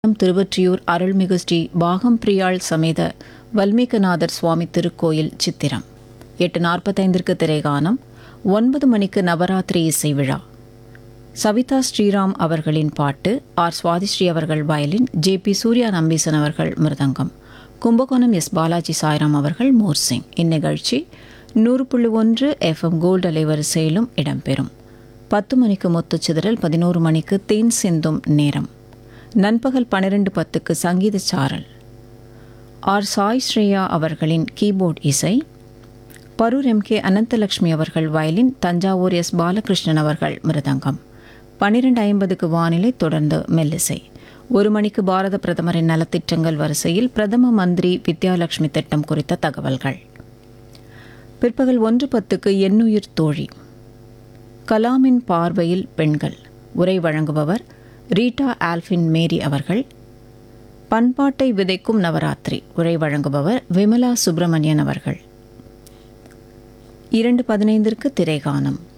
திருவொற்றியூர் அருள்மிகு ஸ்ரீ பாகம் பிரியாள் சமேத வல்மீகநாதர் சுவாமி திருக்கோயில் சித்திரம் எட்டு நாற்பத்தைந்திற்கு திரைகானம் ஒன்பது மணிக்கு நவராத்திரி இசை விழா சவிதா ஸ்ரீராம் அவர்களின் பாட்டு ஆர் சுவாதிஸ்ரீ அவர்கள் violin J P Surya Nambeesan அவர்கள் மிருதங்கம் கும்பகோணம் எஸ் பாலாஜி சாய்ராம் அவர்கள் மோர்சிங் இந்நிகழ்ச்சி நூறு புள்ளி ஒன்று எஃப்எம் கோல்டு அலைவரிசையிலும் இடம்பெறும் பத்து மணிக்கு முத்துச்சிதறல் பதினோரு மணிக்கு தேன் சிந்தும் நேரம் நண்பகல் பன்னிரண்டு பத்துக்கு சங்கீத சாரல் ஆர் சாய் ஸ்ரேயா அவர்களின் கீபோர்ட் இசை பரூர் எம் கே அனந்தலட்சுமி அவர்கள் வயலின் தஞ்சாவூர் எஸ் பாலகிருஷ்ணன் அவர்கள் மிருதங்கம் பன்னிரண்டு ஐம்பதுக்கு வானிலை தொடர்ந்து மெல்லிசை ஒரு மணிக்கு பாரத பிரதமரின் நலத்திட்டங்கள் வரிசையில் பிரதம மந்திரி வித்யாலட்சுமி திட்டம் குறித்த தகவல்கள் பிற்பகல் ஒன்று பத்துக்கு எண்ணுயிர் தோழி கலாமின் பார்வையில் பெண்கள் உரை வழங்குபவர் ரீட்டா ஆல்ஃபின் மேரி அவர்கள் பண்பாட்டை விதைக்கும் நவராத்திரி உரை வழங்குபவர் விமலா சுப்பிரமணியன் அவர்கள் இரண்டு பதினைந்திற்கு திரைகானம்